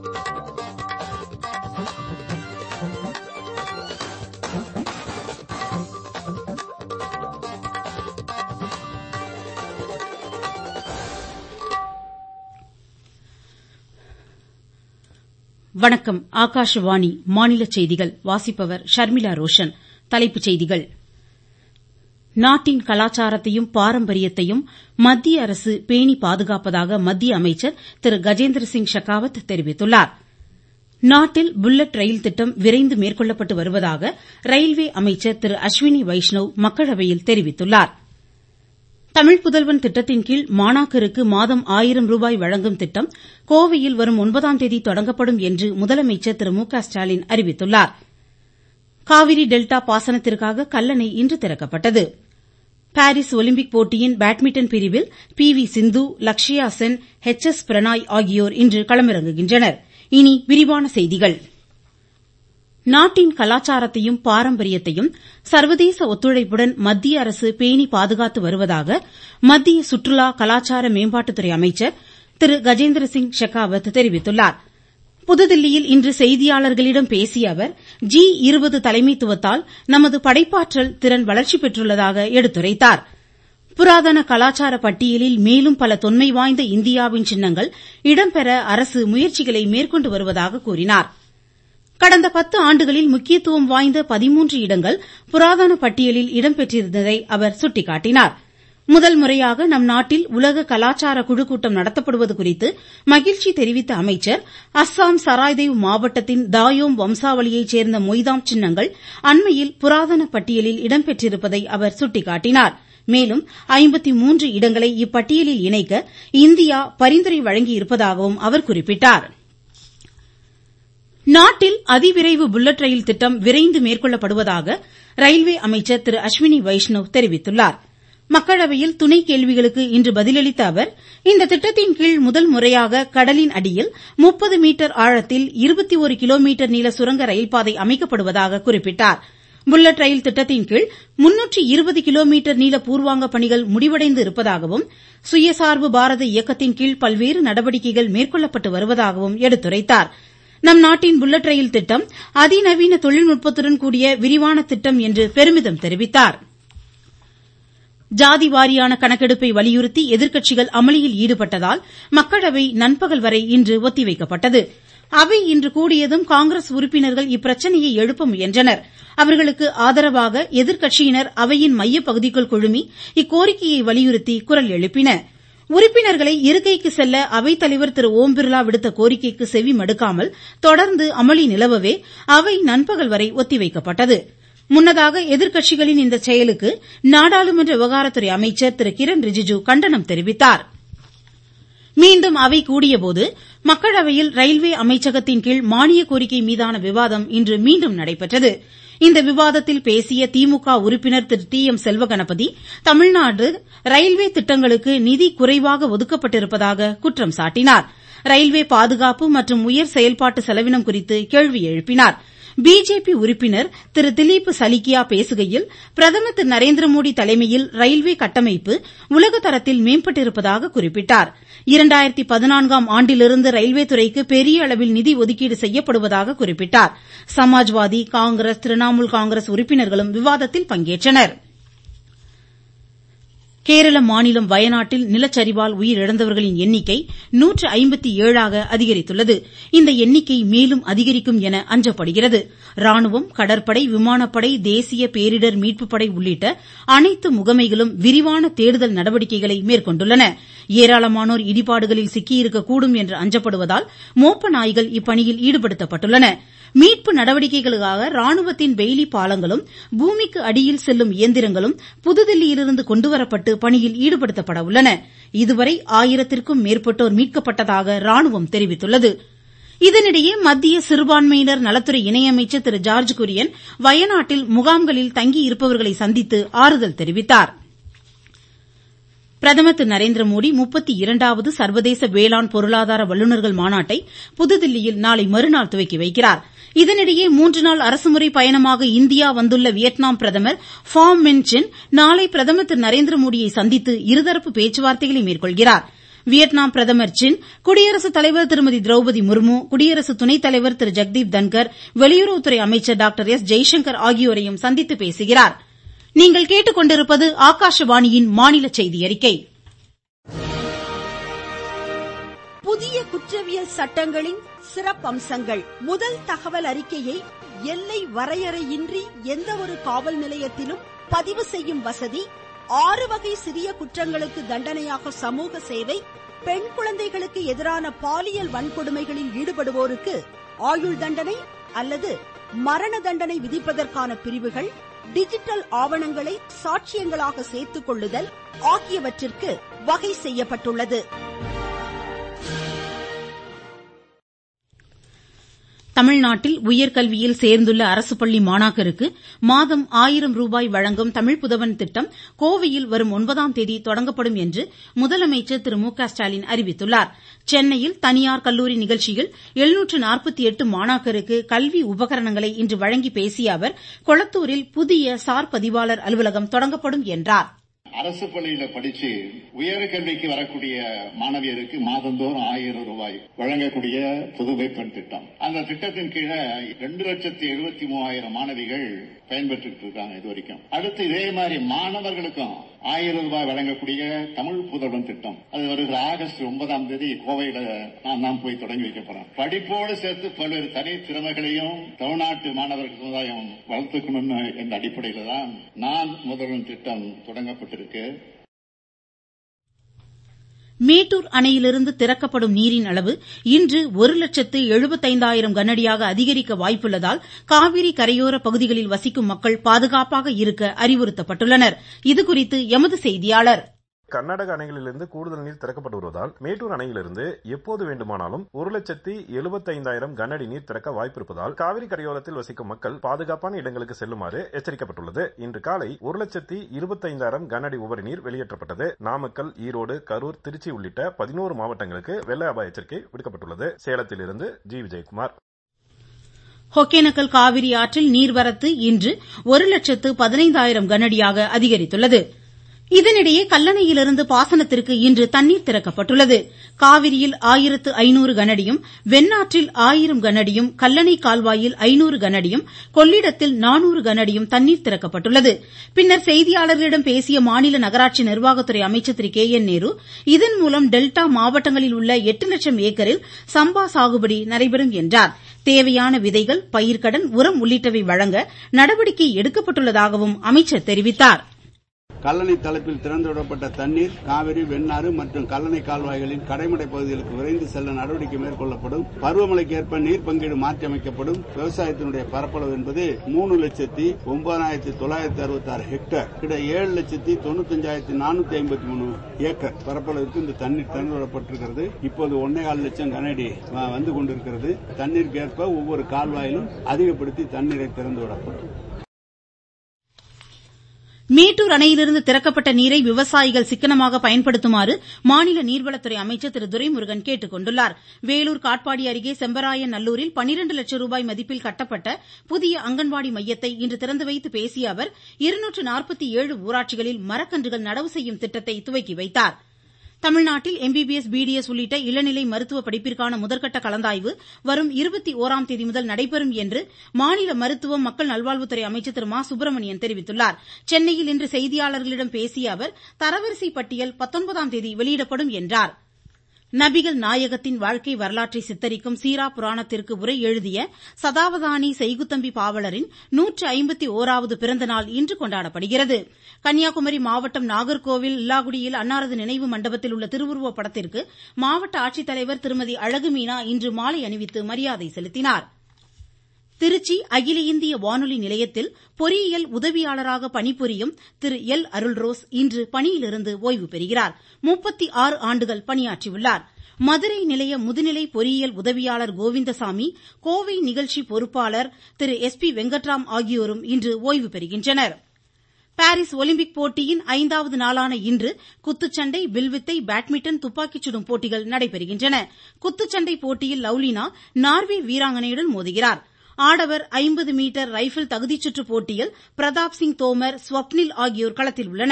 வணக்கம் ஆகாஷவாணி மாநில செய்திகள் வாசிப்பவர் ஷர்மிளா ரோஷன் தலைப்புச் செய்திகள் நாட்டின் கலாச்சாரத்தையும் பாரம்பரியத்தையும் மத்திய அரசு பேணி பாதுகாப்பதாக மத்திய அமைச்சர் திரு கஜேந்திர சிங் ஷெகாவத் தெரிவித்துள்ளார் நாட்டில் புல்லட் ரயில் திட்டம் விரைந்து மேற்கொள்ளப்பட்டு வருவதாக ரயில்வே அமைச்சர் திரு அஸ்வினி வைஷ்ணவ் மக்களவையில் தெரிவித்துள்ளார் தமிழ் புதல்வன் திட்டத்தின் கீழ் மாணாக்கருக்கு மாதம் ஆயிரம் ரூபாய் வழங்கும் திட்டம் கோவையில் வரும் ஒன்பதாம் தேதி தொடங்கப்படும் என்று முதலமைச்சர் திரு மு க ஸ்டாலின் அறிவித்துள்ளார் காவிரி டெல்டா பாசனத்திற்காக கல்லணை இன்று திறக்கப்பட்டது பாரீஸ் ஒலிம்பிக் போட்டியின் பேட்மிண்டன் பிரிவில் P V Sindhu Lakshya Sen H S Prannoy ஆகியோர் இன்று களமிறங்குகின்றனர் இனி விரிவான செய்திகள் நாட்டின் கலாச்சாரத்தையும் பாரம்பரியத்தையும் சர்வதேச ஒத்துழைப்புடன் மத்திய அரசு பேணி பாதுகாத்து வருவதாக மத்திய சுற்றுலா கலாச்சார மேம்பாட்டுத்துறை அமைச்சர் திரு கஜேந்திர சிங் ஷெகாவத் தெரிவித்துள்ளார் புதுதில்லியில் இன்று செய்தியாளர்களிடம் பேசிய அவர் ஜி இருபது தலைமைத்துவத்தால் நமது படைப்பாற்றல் திறன் வளர்ச்சி பெற்றுள்ளதாக எடுத்துரைத்தார் புராதன கலாச்சார பட்டியலில் மேலும் பல தொன்மை வாய்ந்த இந்தியாவின் சின்னங்கள் இடம்பெற அரசு முயற்சிகளை மேற்கொண்டு வருவதாக கூறினார் கடந்த பத்து ஆண்டுகளில் முக்கியத்துவம் வாய்ந்த பதிமூன்று இடங்கள் புராதன பட்டியலில் இடம்பெற்றிருந்ததை அவர் சுட்டிக்காட்டினார் முதல் முறையாக நம் நாட்டில் உலக கலாச்சார குழு கூட்டம் நடத்தப்படுவது குறித்து மகிழ்ச்சி தெரிவித்த அமைச்சர் அஸ்ஸாம் சராய்தேவ் மாவட்டத்தின் தாயோம் வம்சாவளியைச் சேர்ந்த மொய்தாம் சின்னங்கள் அண்மையில் புராதன பட்டியலில் இடம்பெற்றிருப்பதை அவர் சுட்டிக்காட்டினார் மேலும் ஐம்பத்தி மூன்று இடங்களை இப்பட்டியலில் இணைக்க இந்தியா பரிந்துரை வழங்கியிருப்பதாகவும் அவர் குறிப்பிட்டார் நாட்டில் அதிவிரைவு புல்லட் ரயில் திட்டம் விரைந்து மேற்கொள்ளப்படுவதாக ரயில்வே அமைச்சர் திரு அஸ்வினி வைஷ்ணவ் தெரிவித்துள்ளார் மக்களவையில் துணை கேள்விகளுக்கு இன்று பதிலளித்த அவர் இந்த திட்டத்தின் கீழ் முதல் முறையாக கடலின் அடியில் முப்பது மீட்டர் ஆழத்தில் இருபத்தி ஒரு கிலோமீட்டர் நீள சுரங்க ரயில்பாதை அமைக்கப்படுவதாக குறிப்பிட்டார் புல்லட் ரயில் திட்டத்தின் கீழ் முன்னூற்று இருபது கிலோமீட்டர் நீள பூர்வாங்க பணிகள் முடிவடைந்து இருப்பதாகவும் சுயசார்பு பாரத இயக்கத்தின் கீழ் பல்வேறு நடவடிக்கைகள் மேற்கொள்ளப்பட்டு வருவதாகவும் எடுத்துரைத்தார் நம் நாட்டின் புல்லட் ரயில் திட்டம் அதிநவீன தொழில்நுட்பத்துடன் கூடிய விரிவான திட்டம் என்று பெருமிதம் தெரிவித்தார் ஜாதி வாரியான கணக்கெடுப்பை வலியுறுத்தி எதிர்க்கட்சிகள் அமளியில் ஈடுபட்டதால் மக்களவை நண்பகல் வரை இன்று ஒத்திவைக்கப்பட்டது அவை இன்று கூடியதும் காங்கிரஸ் உறுப்பினர்கள் இப்பிரச்சனையை எழுப்ப முயன்றனர் அவர்களுக்கு ஆதரவாக எதிர்க்கட்சியினர் அவையின் மையப்பகுதிக்குள் குழுமி இக்கோரிக்கையை வலியுறுத்தி குரல் எழுப்பினர் உறுப்பினர்களை இருக்கைக்கு செல்ல அவைத்தலைவர் திரு ஓம் பிர்லா விடுத்த கோரிக்கைக்கு செவி மடுக்காமல் தொடர்ந்து அமளி நிலவவே அவை நண்பகல் வரை ஒத்திவைக்கப்பட்டது முன்னதாக எதிர்க்கட்சிகளின் இந்த செயலுக்கு நாடாளுமன்ற விவகாரத்துறை அமைச்சர் திரு கிரண் ரிஜிஜு கண்டனம் தெரிவித்தார் மீண்டும் அவை கூடியபோது மக்களவையில் ரயில்வே அமைச்சகத்தின் கீழ் மானிய கோரிக்கை மீதான விவாதம் இன்று மீண்டும் நடைபெற்றது இந்த விவாதத்தில் பேசிய திமுக உறுப்பினர் Thiru T M Selvaganapathi Tamil Nadu railway திட்டங்களுக்கு நிதி குறைவாக ஒதுக்கப்பட்டிருப்பதாக குற்றம் சாட்டினார் ரயில்வே பாதுகாப்பு மற்றும் உயர் செயல்பாட்டு செலவினம் குறித்து கேள்வி எழுப்பினார் பிஜேபி உறுப்பினர் திரு திலீப் சலிக்கியா பேசுகையில் பிரதமர் திரு நரேந்திரமோடி தலைமையில் ரயில்வே கட்டமைப்பு உலக தரத்தில் மேம்பட்டிருப்பதாக குறிப்பிட்டார் இரண்டாயிரத்தி பதினான்காம் ஆண்டிலிருந்து ரயில்வே துறைக்கு பெரிய அளவில் நிதி ஒதுக்கீடு செய்யப்படுவதாக குறிப்பிட்டார் சமாஜ்வாதி காங்கிரஸ் திரிணாமுல் காங்கிரஸ் உறுப்பினர்களும் விவாதத்தில் பங்கேற்றனர் கேரள மாநிலம் வயநாட்டில் நிலச்சரிவால் உயிரிழந்தவர்களின் எண்ணிக்கை நூற்று ஐம்பத்தி ஏழாக அதிகரித்துள்ளது இந்த எண்ணிக்கை மேலும் அதிகரிக்கும் என அஞ்சப்படுகிறது ராணுவம் கடற்படை விமானப்படை தேசிய பேரிடர் மீட்புப் படை உள்ளிட்ட அனைத்து முகமைகளும் விரிவான தேடுதல் நடவடிக்கைகளை மேற்கொண்டுள்ளன ஏராளமானோர் இடிபாடுகளில் சிக்கியிருக்கக்கூடும் என்று அஞ்சப்படுவதால் மோப்ப நாய்கள் இப்பணியில் ஈடுபடுத்தப்பட்டுள்ளன மீட்பு நடவடிக்கைகளுக்காக ராணுவத்தின் பெய்லி பாலங்களும் பூமிக்கு அடியில் செல்லும் இயந்திரங்களும் புதுதில்லியிலிருந்து கொண்டுவரப்பட்டு பணியில் ஈடுபடுத்தப்பட உள்ளன இதுவரை ஆயிரத்திற்கும் மேற்பட்டோர் மீட்கப்பட்டதாக ராணுவம் தெரிவித்துள்ளது இதனிடையே மத்திய சிறுபான்மையினர் நலத்துறை இணையமைச்சர் திரு ஜார்ஜ் குரியன் வயநாட்டில் முகாம்களில் தங்கியிருப்பவர்களை சந்தித்து ஆறுதல் தெரிவித்தார் பிரதமர் திரு நரேந்திரமோடி முப்பத்தி இரண்டாவது சர்வதேச வேளாண் பொருளாதார வல்லுநர்கள் மாநாட்டை புதுதில்லியில் நாளை மறுநாள் துவக்கி வைக்கிறார் இதனிடையே மூன்று நாள் அரசுமுறை பயணமாக இந்தியா வந்துள்ள வியட்நாம் பிரதமர் ஃபாம் மின் சின் நாளை பிரதமர் திரு நரேந்திரமோடியை சந்தித்து இருதரப்பு பேச்சுவார்த்தைகளை மேற்கொள்கிறார் வியட்நாம் பிரதமர் சின் குடியரசுத் தலைவர் திருமதி திரௌபதி முர்மு குடியரசு துணைத் தலைவர் திரு ஜெக்தீப் தன்கர் வெளியுறவுத்துறை அமைச்சர் டாக்டர் எஸ் ஜெய்சங்கர் ஆகியோரையும் சந்தித்து பேசுகிறார் நீங்கள் கேட்டுக்கொண்டிருப்பது ஆகாஷவாணியின் மாநில செய்தி அறிக்கை புதிய குற்றவியல் சட்டங்களின் சிறப்பம்சங்கள் முதல் தகவல் அறிக்கையை எல்லை வரையறையின்றி எந்த ஒரு காவல் நிலையத்திலும் பதிவு செய்யும் வசதி ஆறு வகை சிறிய குற்றங்களுக்கு தண்டனையாக சமூக சேவை பெண் குழந்தைகளுக்கு எதிரான பாலியல் வன்கொடுமைகளில் ஈடுபடுவோருக்கு ஆயுள் தண்டனை அல்லது மரண தண்டனை விதிப்பதற்கான பிரிவுகள் டிஜிட்டல் ஆவணங்களை சாட்சியங்களாக சேர்த்துக் கொள்ளுதல் ஆகியவற்றிற்கு வகை செய்யப்பட்டுள்ளது தமிழ்நாட்டில் உயர்கல்வியில் சேர்ந்துள்ள அரசு பள்ளி மாணாக்கருக்கு மாதம் ஆயிரம் ரூபாய் வழங்கும் தமிழ் புதவன் திட்டம் கோவையில் வரும் ஒன்பதாம் தேதி தொடங்கப்படும் என்று முதலமைச்சர் திரு மு க ஸ்டாலின் அறிவித்துள்ளார் சென்னையில் தனியார் கல்லூரி நிகழ்ச்சியில் மாணாக்கருக்கு கல்வி உபகரணங்களை இன்று வழங்கி பேசிய அவர் கொளத்தூரில் புதிய சார் பதிவாளர் அலுவலகம் தொடங்கப்படும் என்றார் அரசு பள்ளியில படிச்சு உயர்கல்விக்கு வரக்கூடிய மாணவியருக்கு மாதந்தோறும் ஆயிரம் ரூபாய் வழங்கக்கூடிய புதுமை பெண் திட்டம் அந்த திட்டத்தின் கீழே ரெண்டு லட்சத்தி எழுபத்தி மூவாயிரம் மாணவிகள் பயன்பெற்று இருக்காங்க இது வரைக்கும் அடுத்து இதே மாதிரி மாணவர்களுக்கும் ஆயிரம் ரூபாய் வழங்கக்கூடிய தமிழ் புதல்வன் திட்டம் அது வருகிற ஆகஸ்ட் ஒன்பதாம் தேதி கோவையில நான் தான் போய் தொடங்கி வைக்க போறேன் படிப்போடு சேர்த்து பல்வேறு தனி திறமைகளையும் தமிழ்நாட்டு மாணவர்கள் சமுதாயம் வளர்த்துக்கணும்னு என்ற அடிப்படையில தான் நான் முதல்வன் திட்டம் தொடங்கப்பட்டிருக்கு மேட்டூர் அணையிலிருந்து திறக்கப்படும் நீரின் அளவு இன்று ஒரு லட்சத்து எழுபத்தைந்தாயிரம் கனஅடியாக அதிகரிக்க வாய்ப்புள்ளதால் காவிரி கரையோர பகுதிகளில் வசிக்கும் மக்கள் பாதுகாப்பாக இருக்க அறிவுறுத்தப்பட்டுள்ளனர் இதுகுறித்து எமது செய்தியாளர் கர்நாடக அணைகளிலிருந்து கூடுதல் நீர் திறக்கப்பட்டு வருவதால் மேட்டூர் அணையிலிருந்து எப்போது வேண்டுமானாலும் ஒரு லட்சத்தி எழுபத்தைந்தாயிரம் கனஅடி நீர் திறக்க வாய்ப்பிருப்பதால் காவிரி கரையோரத்தில் வசிக்கும் மக்கள் பாதுகாப்பான இடங்களுக்கு செல்லுமாறு எச்சரிக்கப்பட்டுள்ளது இன்று காலை ஒரு லட்சத்தி இருபத்தைந்தாயிரம் கனஅடி உபரி நீர் வெளியேற்றப்பட்டது நாமக்கல் ஈரோடு கரூர் திருச்சி உள்ளிட்ட பதினோரு மாவட்டங்களுக்கு வெள்ள அபாய எச்சரிக்கை விடுக்கப்பட்டுள்ளது சேலத்திலிருந்து ஜி விஜயகுமார் ஒகேனக்கல் காவிரி ஆற்றில் நீர்வரத்து இன்று ஒரு லட்சத்து பதினைந்தாயிரம் கனஅடியாக அதிகரித்துள்ளது இதனிடையே கல்லணையிலிருந்து பாசனத்திற்கு இன்று தண்ணீர் திறக்கப்பட்டுள்ளது காவிரியில் ஆயிரத்து ஐநூறு கனஅடியும் வெண்ணாற்றில் ஆயிரம் கனஅடியும் கல்லணை கால்வாயில் ஐநூறு கனஅடியும் கொள்ளிடத்தில் நானூறு கனஅடியும் தண்ணீர் திறக்கப்பட்டுள்ளது பின்னர் செய்தியாளர்களிடம் பேசிய மாநில நகராட்சி நிர்வாகத்துறை அமைச்சர் திரு கே என் நேரு இதன் மூலம் டெல்டா மாவட்டங்களில் உள்ள எட்டு லட்சம் ஏக்கரில் சம்பா சாகுபடி நடைபெறும் என்றார் தேவையான விதைகள் பயிர்க்கடன் உரம் உள்ளிட்டவை வழங்க நடவடிக்கை எடுக்கப்பட்டுள்ளதாகவும் அமைச்சர் தெரிவித்தார் கல்லணை தளப்பில் திறந்துவிடப்பட்ட தண்ணீர் காவிரி வெண்ணாறு மற்றும் கல்லணை கால்வாய்களின் கடைமடை பகுதிகளுக்கு விரைந்து செல்ல நடவடிக்கை மேற்கொள்ளப்படும் பருவமழைக்கு ஏற்ப நீர் பங்கீடு மாற்றியமைக்கப்படும் விவசாயத்தினுடைய பரப்பளவு என்பது மூணு லட்சத்தி ஒன்பதாயிரத்தி தொள்ளாயிரத்தி அறுபத்தி ஆறு ஹெக்டேர் கிட்ட ஏழு லட்சத்தி தொண்ணூத்தஞ்சாயிரத்தி நானூத்தி ஐம்பத்தி மூணு ஏக்கர் பரப்பளவிற்கு இந்த தண்ணீர் திறந்துவிடப்பட்டிருக்கிறது இப்போது ஒன்னே கால் லட்சம் கனஅடி வந்து கொண்டிருக்கிறது தண்ணீருக்கு ஏற்ப ஒவ்வொரு கால்வாயிலும் அதிகப்படுத்தி தண்ணீரை திறந்துவிடப்படும் மேட்டூர் அணையிலிருந்து திறக்கப்பட்ட நீரை விவசாயிகள் சிக்கனமாக பயன்படுத்துமாறு மாநில நீர்வளத்துறை அமைச்சர் திரு துரைமுருகன் கேட்டுக் கொண்டுள்ளார் வேலூர் காட்பாடி அருகே செம்பராயன் நல்லூரில் பனிரண்டு லட்சம் ரூபாய் மதிப்பில் கட்டப்பட்ட புதிய அங்கன்வாடி மையத்தை இன்று திறந்து வைத்து பேசிய அவர் இருநூற்று நாற்பத்தி ஏழு ஊராட்சிகளில் மரக்கன்றுகள் நடவு செய்யும் திட்டத்தை துவக்கி வைத்தார் தமிழ்நாட்டில் எம்பிபிஎஸ் பிடிஎஸ் உள்ளிட்ட இளநிலை மருத்துவ படிப்பிற்கான முதற்கட்ட கலந்தாய்வு வரும் இருபத்தி ஓராம் தேதி முதல் நடைபெறும் என்று மாநில மருத்துவம் மக்கள் நல்வாழ்வுத்துறை அமைச்சர் திரு மா சுப்பிரமணியன் தெரிவித்துள்ளார் சென்னையில் இன்று செய்தியாளர்களிடம் பேசிய அவர் தரவரிசை பட்டியல் பத்தொன்பதாம் தேதி வெளியிடப்படும் என்றார் நபிகள் நாயகத்தின் வாழ்க்கை வரலாற்றை சித்தரிக்கும் சீரா புராணத்திற்கு உரை எழுதிய சதாவதானி செய்குத்தம்பி பாவலரின் நூற்று ஐம்பத்தி ஓராவது பிறந்தநாள் இன்று கொண்டாடப்படுகிறது கன்னியாகுமரி மாவட்டம் நாகர்கோவில் இல்லாகுடியில் அன்னாரது நினைவு மண்டபத்தில் உள்ள திருவுருவப் படத்திற்கு மாவட்ட ஆட்சித்தலைவர் திருமதி அழகுமீனா இன்று மாலை அணிவித்து மரியாதை செலுத்தினார் திருச்சி அகில இந்திய வானொலி நிலையத்தில் பொறியியல் உதவியாளராக பணிபுரியும் திரு எல் அருள்ரோஸ் இன்று பணியிலிருந்து ஓய்வு பெறுகிறார் முப்பத்தி ஆறு ஆண்டுகள் பணியாற்றியுள்ளார் மதுரை நிலைய முதுநிலை பொறியியல் உதவியாளர் கோவிந்தசாமி கோவை நிகழ்ச்சி பொறுப்பாளர் திரு எஸ் பி வெங்கட்ராம் ஆகியோரும் இன்று ஓய்வு பெறுகின்றனர் பாரீஸ் ஒலிம்பிக் போட்டியின் ஐந்தாவது நாளான இன்று குத்துச்சண்டை வில்வித்தை பேட்மிண்டன் துப்பாக்கிச் சுடும் போட்டிகள் நடைபெறுகின்றன குத்துச்சண்டை போட்டியில் லவ்லினா நார்வே வீராங்கனையுடன் மோதுகிறார் ஆடவர் ஐம்பது மீட்டர் ரைபிள் தகுதிச்சுற்று போட்டியில் பிரதாப் சிங் தோமர் ஸ்வப்னில் ஆகியோர் களத்தில் உள்ளனர்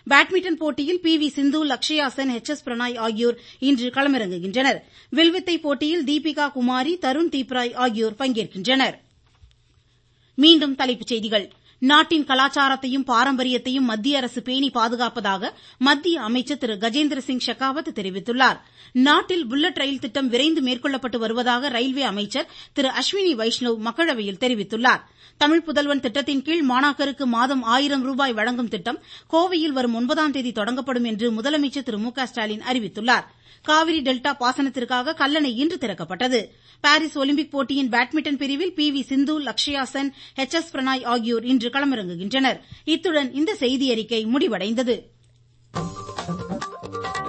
பேட்மிண்டன் போட்டியில் P V Sindhu Lakshya Sen H S Prannoy ஆகியோர் இன்று களமிறங்குகின்றனர் வில்வித்தை போட்டியில் தீபிகா குமாரி தருண் தீப்ராய் ஆகியோர் பங்கேற்கின்றனர் மீண்டும் தலைப்புச் செய்திகள் நாட்டின் கலாச்சாரத்தையும் பாரம்பரியத்தையும் மத்திய அரசு பேணி பாதுகாப்பதாக மத்திய அமைச்சர் திரு கஜேந்திர சிங் ஷெகாவத் தெரிவித்துள்ளார் நாட்டில் புல்லட் ரயில் திட்டம் விரைந்து மேற்கொள்ளப்பட்டு வருவதாக ரயில்வே அமைச்சர் திரு அஸ்வினி வைஷ்ணவ் மக்களவையில் தெரிவித்துள்ளார் தமிழ் புதல்வன் திட்டத்தின் கீழ் மாணாக்கருக்கு மாதம் ஆயிரம் ரூபாய் வழங்கும் திட்டம் கோவையில் வரும் ஒன்பதாம் தேதி தொடங்கப்படும் என்று முதலமைச்சர் திரு மு க ஸ்டாலின் அறிவித்துள்ளார் காவிரி டெல்டா பாசனத்திற்காக கல்லணை இன்று திறக்கப்பட்டது பாரீஸ் ஒலிம்பிக் போட்டியின் பேட்மிண்டன் பிரிவில் P V Sindhu Lakshya Sen H S Prannoy ஆகியோர் இன்று களமிறங்குகின்றனர் இத்துடன் இந்த செய்தியறிக்கை முடிவடைந்தது